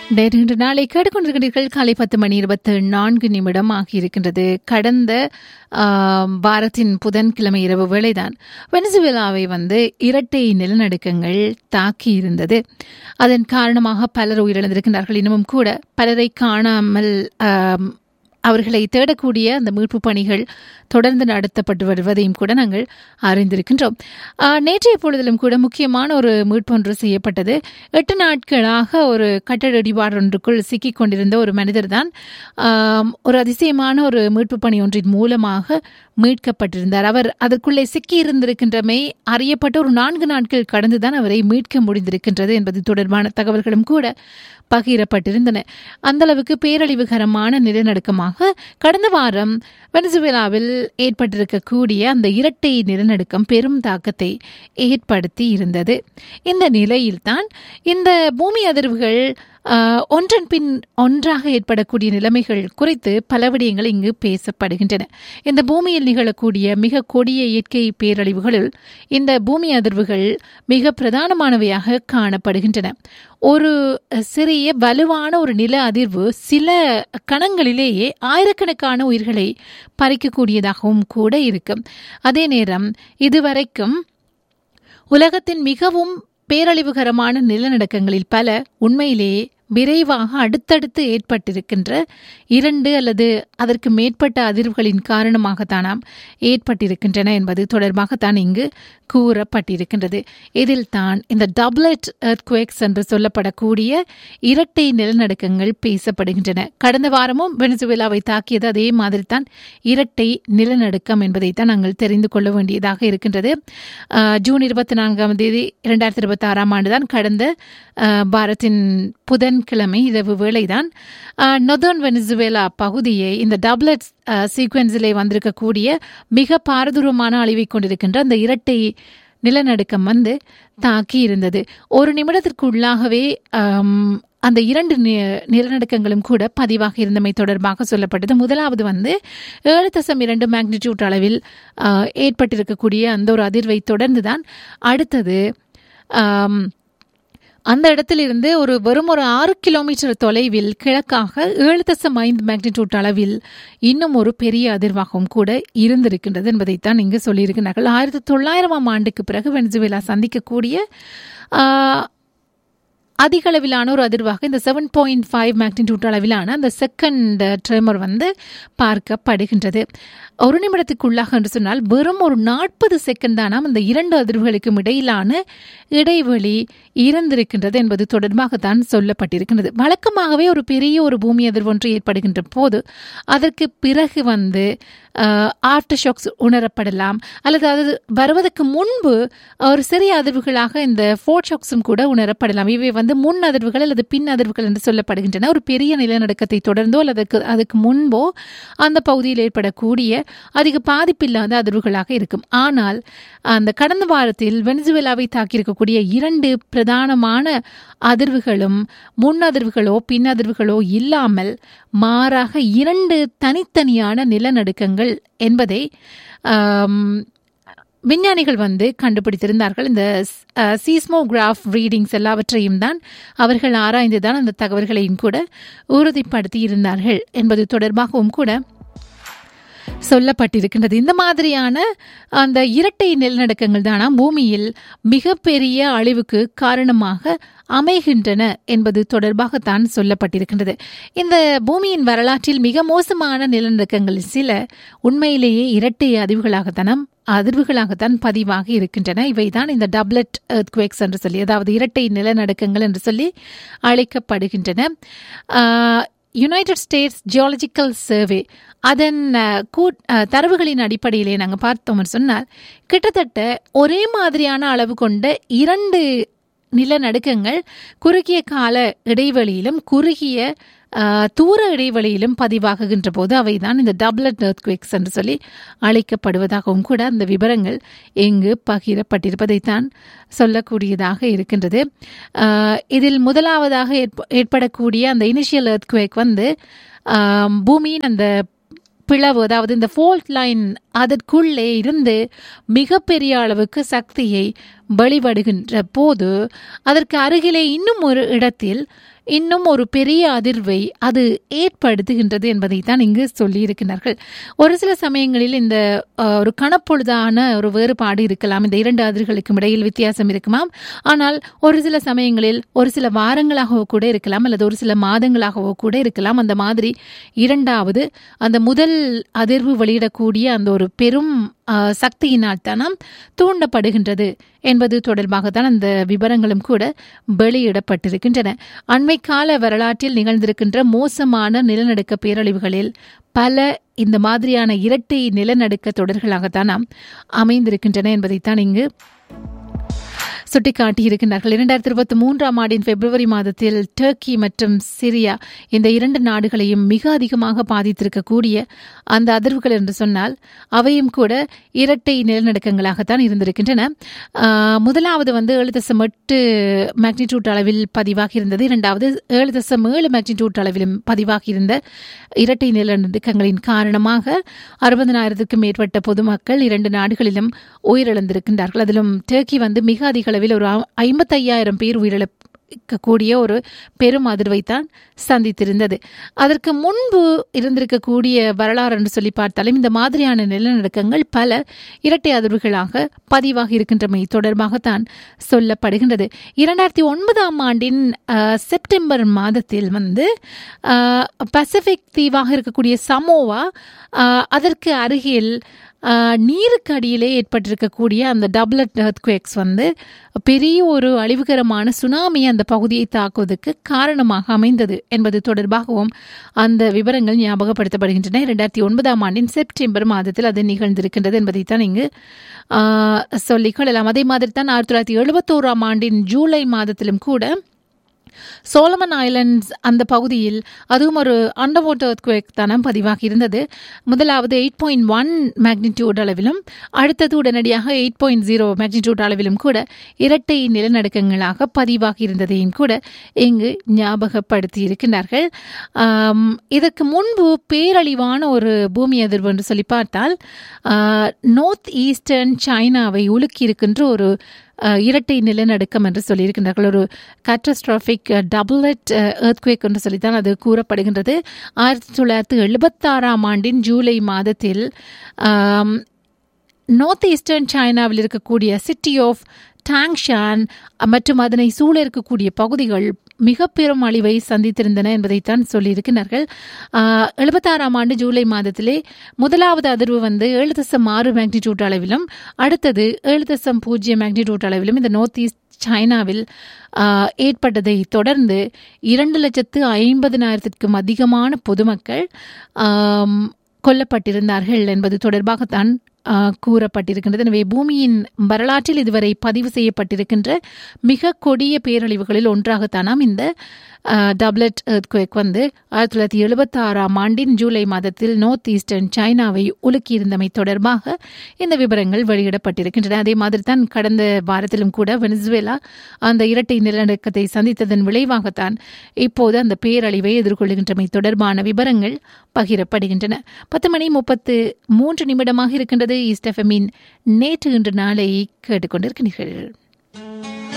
நேற்று நாளை கேட்டுக்கொண்டிருக்கிறீர்கள் காலை பத்து மணி இருபத்து நான்கு நிமிடம் ஆகியிருக்கின்றது கடந்த ஆம், வாரத்தின் புதன்கிழமை இரவு வேளைதான் வெனிசுவேலாவை வந்து இரட்டை நிலநடுக்கங்கள் தாக்கி இருந்தது அதன் காரணமாக பலர் உயிரிழந்திருக்கின்றார்கள் இன்னமும் கூட பலரை காணாமல் ஆம், அவர்களை தேடக்கூடிய அந்த மீட்பு பணிகள் தொடர்ந்து நடத்தப்பட்டு வருவதையும் கூட நாங்கள் அறிந்திருக்கின்றோம் ஆஹ், நேற்றைய பொழுதிலும் கூட முக்கியமான ஒரு மீட்பு ஒன்று செய்யப்பட்டது எட்டு நாட்களாக ஒரு கட்டட இடிபாடு ஒன்றுக்குள் சிக்கிக் கொண்டிருந்த ஒரு மனிதர் தான் ஒரு அதிசயமான ஒரு மீட்பு பணி ஒன்றின் மூலமாக மீட்கப்பட்டிருந்தார் அவர் அதற்குள்ளே சிக்கி இருந்திருக்கின்றமை அறியப்பட்ட ஒரு நான்கு நாட்கள் கடந்துதான் அவரை மீட்க முடிந்திருக்கின்றது என்பது தொடர்பான தகவல்களும் கூட பகிரப்பட்டிருந்தன அந்த அளவுக்கு பேரழிவுகரமான நிலநடுக்கமாக கடந்த வாரம் வெனிசுவேலாவில் ஏற்பட்டிருக்கக்கூடிய அந்த இரட்டை நிலநடுக்கம் பெரும் தாக்கத்தை ஏற்படுத்தி இருந்தது இந்த நிலையில்தான் இந்த பூமி அதிர்வுகள் ஆஹ், ஒன்றன் பின் ஒன்றாக ஏற்படக்கூடிய நிலைமைகள் குறித்து பல விடயங்கள் இங்கு பேசப்படுகின்றன இந்த பூமியில் நிகழக்கூடிய மிக கொடிய இயற்கை பேரழிவுகளில் இந்த பூமி அதிர்வுகள் மிக பிரதானமானவையாக காணப்படுகின்றன ஒரு சிறிய வலுவான ஒரு நில அதிர்வு சில கணங்களிலேயே ஆயிரக்கணக்கான உயிர்களை பறிக்கக்கூடியதாகவும் கூட இருக்கும் அதே நேரம் இதுவரைக்கும் உலகத்தின் மிகவும் பேரழிவுகரமான நிலநடுக்கங்களில் பல உண்மையிலேயே விரைவாக அடுத்தடுத்து ஏற்பட்டிருக்கின்ற இரண்டு அல்லது அதற்கு மேற்பட்ட அதிர்வுகளின் காரணமாகத்தானாம் ஏற்பட்டிருக்கின்றன என்பது தொடர்பாகத்தான் இங்கு கூறப்பட்டிருக்கின்றது இதில் தான் இந்த டபுளட் எர்த்குவேக்ஸ் என்று சொல்லப்படக்கூடிய இரட்டை நிலநடுக்கங்கள் பேசப்படுகின்றன கடந்த வாரமும் வெனிசுவேலாவை தாக்கியது அதே மாதிரி தான் இரட்டை நிலநடுக்கம் என்பதைத்தான் நாங்கள் தெரிந்து கொள்ள வேண்டியதாக இருக்கின்றது ஆஹ், ஜூன் இருபத்தி நான்காம் தேதி இரண்டாயிரத்தி இருபத்தி ஆறாம் ஆண்டு தான் கடந்த ஆஹ், வாரத்தின் புதன்கிழமை இரவு வேளைதான் நொதர்ன் வெனிசுவேலா பகுதியை இந்த டபுளட் சீக்வன்ஸிலே வந்திருக்கக்கூடிய மிக பாரதூரமான அழிவை கொண்டிருக்கின்ற அந்த இரட்டை நிலநடுக்கம் வந்து தாக்கி இருந்தது ஒரு நிமிடத்திற்குள்ளாகவே ஆம், அந்த இரண்டு நி- நிலநடுக்கங்களும் கூட பதிவாக இருந்தமை தொடர்பாக சொல்லப்பட்டது முதலாவது வந்து ஏழு தசம் இரண்டு மேக்னிடியூட் அளவில் ஆ, ஏற்பட்டிருக்கக்கூடிய அந்த ஒரு அதிர்வை தொடர்ந்துதான் அடுத்தது ஆம், அந்த இடத்திலிருந்து ஒரு வெறும் ஒரு ஆறு கிலோமீட்டர் தொலைவில் கிழக்காக ஏழு தசம் ஐந்து மேக்னிடியூட் அளவில் இன்னும் ஒரு பெரிய அதிர்வாகவும் கூட இருந்திருக்கின்றது என்பதைத்தான் இங்கு சொல்லியிருக்கிறார்கள் ஆயிரத்தி தொள்ளாயிரமாம் ஆண்டுக்கு பிறகு வெனிசுவேலா சந்திக்கக்கூடிய ஆஹ், அதிக அளவிலான ஒரு அதிர்வாக இந்த செவன் பாயிண்ட் ஃபைவ் மேக்னிடியூட் அளவிலான அந்த செகண்ட் ட்ரெமர் வந்து பார்க்கப்படுகின்றது ஒரு நிமிடத்துக்குள்ளாக என்று சொன்னால் வெறும் ஒரு நாற்பது செகண்ட் தானாம் அந்த இரண்டு அதிர்வுகளுக்கும் இடையிலான இடைவெளி இருந்திருக்கின்றது என்பது தொடர்பாகத்தான் சொல்லப்பட்டிருக்கின்றது வழக்கமாகவே ஒரு பெரிய ஒரு பூமி அதிர்வு ஒன்று ஏற்படுகின்ற போது அதற்கு பிறகு வந்து ஆஃப்டர் ஷாக்ஸ் உணரப்படலாம் அல்லது அது வருவதற்கு முன்பு ஒரு சிறிய அதிர்வுகளாக இந்த ஃபோர் ஷாக்ஸும் கூட உணரப்படலாம் இவை வந்து முன் அதிர்வுகள் அல்லது பின் அதிர்வுகள் என்று சொல்லப்படுகின்றன ஒரு பெரிய நிலநடுக்கத்தை தொடர்ந்தோ அல்லது அதுக்கு அதுக்கு முன்போ அந்த பகுதியில் ஏற்படக்கூடிய அதிக பாதிப்பில்லாத அதிர்வுகளாக இருக்கும் ஆனால் அந்த கடந்த வாரத்தில் வெனிசுவேலாவை தாக்கியிருக்கக்கூடிய இரண்டு பிரதானமான அதிர்வுகளும் முன் அதிர்வுகளோ பின் அதிர்வுகளோ இல்லாமல் மாறாக இரண்டு தனித்தனியான நிலநடுக்கங்கள் என்பதை ஆம், விஞ்ஞானிகள் வந்து கண்டுபிடித்திருந்தார்கள் இந்த சீஸ்மோகிராஃப் ரீடிங்ஸ் எல்லாவற்றையும் தான் அவர்கள் ஆராய்ந்து தான் அந்த தகவல்களையும் கூட உறுதிப்படுத்தி இருந்தார்கள் என்பது தொடர்பாகவும் கூட சொல்லப்பட்டிருக்கின்றது இந்த மாதிரியான அந்த இரட்டை நிலநடுக்கங்கள் தானா பூமியில் மிகப்பெரிய அழிவுக்கு காரணமாக அமைகின்றன என்பது தொடர்பாகத்தான் சொல்லப்பட்டிருக்கின்றது இந்த பூமியின் வரலாற்றில் மிக மோசமான நிலநடுக்கங்கள் சில உண்மையிலேயே இரட்டை அதிர்வுகளாகத்தான் அதிர்வுகளாகத்தான் பதிவாகி இருக்கின்றன இவைதான் இந்த டப்லெட் எர்த்குவேக்ஸ் என்று சொல்லி அதாவது இரட்டை நிலநடுக்கங்கள் என்று சொல்லி அழைக்கப்படுகின்றன ஆஹ், யுனைடெட் ஸ்டேட்ஸ் ஜியாலஜிக்கல் சர்வே அதன் அஹ், கூட்- அஹ், தரவுகளின் அடிப்படையிலே நாங்கள் பார்த்தோம்னு சொன்னால் கிட்டத்தட்ட ஒரே மாதிரியான அளவு கொண்ட இரண்டு நிலநடுக்கங்கள் குறுகிய கால இடைவெளியிலும் குறுகிய அஹ், தூர இடைவெளியிலும் பதிவாகுகின்ற போது அவைதான் இந்த டபுளட் எர்த்குவேக்ஸ் என்று சொல்லி அழைக்கப்படுவதாகவும் கூட அந்த விவரங்கள் எங்கு பகிரப்பட்டிருப்பதைத்தான் சொல்லக்கூடியதாக இருக்கின்றது அஹ், இதில் முதலாவதாக ஏற்ப- ஏற்படக்கூடிய அந்த இனிஷியல் எர்த்குவேக் வந்து ஆம், பூமியின் அந்த பிளவு அதாவது இந்த ஃபோல்ட் லைன் அதற்குள்ளே இருந்து மிகப்பெரிய அளவுக்கு சக்தியை வெளிப்படுகின்ற போது அதற்கு அருகிலே இன்னும் ஒரு இடத்தில் இன்னும் ஒரு பெரிய அதிர்வை அது ஏற்படுத்துகின்றது என்பதை தான் இங்கு சொல்லியிருக்கிறார்கள் ஒரு சில சமயங்களில் இந்த அஹ், ஒரு கணப்பொழுதான ஒரு வேறுபாடு இருக்கலாம் இந்த இரண்டு அதிர்களுக்கும் இடையில் வித்தியாசம் இருக்குமாம் ஆனால் ஒரு சில சமயங்களில் ஒரு சில வாரங்களாகவோ கூட இருக்கலாம் அல்லது ஒரு சில மாதங்களாகவோ கூட இருக்கலாம் அந்த மாதிரி இரண்டாவது அந்த முதல் அதிர்வு வெளியிடக்கூடிய அந்த ஒரு பெரும் அஹ், சக்தியினால் தானாம் தூண்டப்படுகின்றது என்பது தொடர்பாக தான் அந்த விவரங்களும் கூட வெளியிடப்பட்டிருக்கின்றன அண்மை கால வரலாற்றில் நிகழ்ந்திருக்கின்ற மோசமான நிலநடுக்க பேரழிவுகளில் பல இந்த மாதிரியான இரட்டை நிலநடுக்க தொடர்களாகத்தான் நாம் அமைந்திருக்கின்றன என்பதைத்தான் இங்கு சுட்டிக்காட்டியிருக்கிறார்கள் இரண்டாயிரத்தி இருபத்தி மூன்றாம் ஆண்டின் பிப்ரவரி மாதத்தில் டர்க்கி மற்றும் சிரியா இந்த இரண்டு நாடுகளையும் மிக அதிகமாக பாதித்திருக்கக்கூடிய அந்த அதிர்வுகள் என்று சொன்னால் அவையும் கூட இரட்டை நிலநடுக்கங்களாகத்தான் இருந்திருக்கின்றன ஆஹ், முதலாவது வந்து ஏழு தசம் எட்டு மேக்னிடியூட் அளவில் பதிவாகி இருந்தது இரண்டாவது ஏழு தசம் ஏழு மேக்னிடியூட் அளவிலும் பதிவாகி இருந்த இரட்டை நிலநடுக்கங்களின் காரணமாக அறுபதனாயிரத்துக்கும் மேற்பட்ட பொதுமக்கள் இரண்டு நாடுகளிலும் உயிரிழந்திருக்கின்றார்கள் அதிலும் டர்க்கி வந்து மிக அதிக அளவில் ஒரு ஐம்பத்தையாயிரம் பேர் உயிரிழக்கக்கூடிய ஒரு பெரும் அதிர்வை தான் சந்தித்திருந்தது அதற்கு முன்பு இருந்திருக்கக்கூடிய வரலாறு என்று சொல்லி பார்த்தாலும் இந்த மாதிரியான நிலநடுக்கங்கள் பல இரட்டை அதிர்வுகளாக பதிவாகி இருக்கின்றமை தொடர்பாகத்தான் சொல்லப்படுகின்றது இரண்டாயிரத்தி ஒன்பதாம் ஆண்டின் அஹ், செப்டம்பர் மாதத்தில் வந்து அஹ், பசிபிக் தீவாக இருக்கக்கூடிய சமோவா அஹ், அதற்கு அருகில் ஆஹ், நீருக்கு அடியிலே ஏற்பட்டிருக்கக்கூடிய அந்த டபுளட் எர்த்குவேக்ஸ் வந்து பெரிய ஒரு அழிவுகரமான சுனாமி அந்த பகுதியை தாக்குவதற்கு காரணமாக அமைந்தது என்பது தொடர்பாகவும் அந்த விவரங்கள் ஞாபகப்படுத்தப்படுகின்றன இரண்டாயிரத்தி ஒன்பதாம் ஆண்டின் செப்டம்பர் மாதத்தில் அது நிகழ்ந்திருக்கின்றது என்பதைத்தான் இங்கு ஆஹ், சொல்லிக் கொள்ளலாம் அதே மாதிரி தான் ஆயிரத்தி தொள்ளாயிரத்தி எழுபத்தோராம் ஆண்டின் ஜூலை மாதத்திலும் கூட சோலமன் ஐலண்ட்ஸ் அந்த பகுதியில் அதுவும் ஒரு அண்டர் வாட்டர் எர்த்குவேக் தானம் பதிவாகி இருந்தது முதலாவது எயிட் பாயிண்ட் ஒன் மேக்னிடியூட் அளவிலும் அடுத்தது உடனடியாக எயிட் பாயிண்ட் ஜீரோ மேக்னிடியூட் அளவிலும் கூட இரட்டை நிலநடுக்கங்களாக பதிவாகி இருந்ததையும் கூட இங்கு ஞாபகப்படுத்தி இருக்கின்றார்கள் ஆம், இதற்கு முன்பு பேரழிவான ஒரு பூமி அதிர்வு என்று சொல்லி பார்த்தால் நார்த் ஈஸ்டர்ன் சைனாவை உலுக்கி இருக்கின்ற ஒரு அஹ், இரட்டை நிலநடுக்கம் என்று சொல்லியிருக்கின்றார்கள் ஒரு கேட்டஸ்ட்ராஃபிக் டபுளட் எர்த்குவேக் என்று சொல்லித்தான் அது கூறப்படுகின்றது ஆயிரத்தி தொள்ளாயிரத்தி எழுபத்தாறாம் ஆண்டின் ஜூலை மாதத்தில் ஆம், நார்த் ஈஸ்டர்ன் சைனாவில் இருக்கக்கூடிய சிட்டி ஆஃப் டாங்ஷான் மற்றும் அதனை சூழ இருக்கக்கூடிய பகுதிகள் மிக பெரும் அழிவை சந்தித்திருந்தன என்பதைத்தான் சொல்லியிருக்கிறார்கள் ஆஹ், எழுபத்தாறாம் ஆண்டு ஜூலை மாதத்திலே முதலாவது அதிர்வு வந்து ஏழு தசம் ஆறு மேக்னிடியூட் அளவிலும் அடுத்தது ஏழு தசம் பூஜ்ஜியம் மேக்னிடியூட் அளவிலும் இந்த நார்த் ஈஸ்ட் சைனாவில் ஆஹ், ஏற்பட்டதை தொடர்ந்து இரண்டு லட்சத்து ஐம்பதினாயிரத்திற்கும் அதிகமான பொதுமக்கள் ஆம், கொல்லப்பட்டிருந்தார்கள் என்பது தொடர்பாகத்தான் ஆஹ், கூறப்பட்டிருக்கின்றது எனவே பூமியின் வரலாற்றில் இதுவரை பதிவு செய்யப்பட்டிருக்கின்ற மிக கொடிய பேரழிவுகளில் ஒன்றாகத்தானாம் இந்த டப்லெட் எர்த்குவேக் வந்து ஆயிரத்தி தொள்ளாயிரத்தி எழுபத்தாறாம் ஆண்டின் ஜூலை மாதத்தில் நார்த் ஈஸ்டர்ன் சைனாவை உலுக்கியிருந்தமை தொடர்பாக இந்த விவரங்கள் வெளியிடப்பட்டிருக்கின்றன அதே மாதிரி தான் கடந்த வாரத்திலும் கூட வெனிசுவேலா அந்த இரட்டை நிலநடுக்கத்தை சந்தித்ததன் விளைவாகத்தான் இப்போது அந்த பேரழிவை எதிர்கொள்கின்றமை தொடர்பான விவரங்கள் பகிரப்படுகின்றன பத்து மணி முப்பத்து மூன்று நிமிடமாக இருக்கின்றது ஈஸ்ட் எஃப்எம்மின் நேற்று இன்று நாளை கேட்டுக்கொண்டிருக்கிறீர்கள்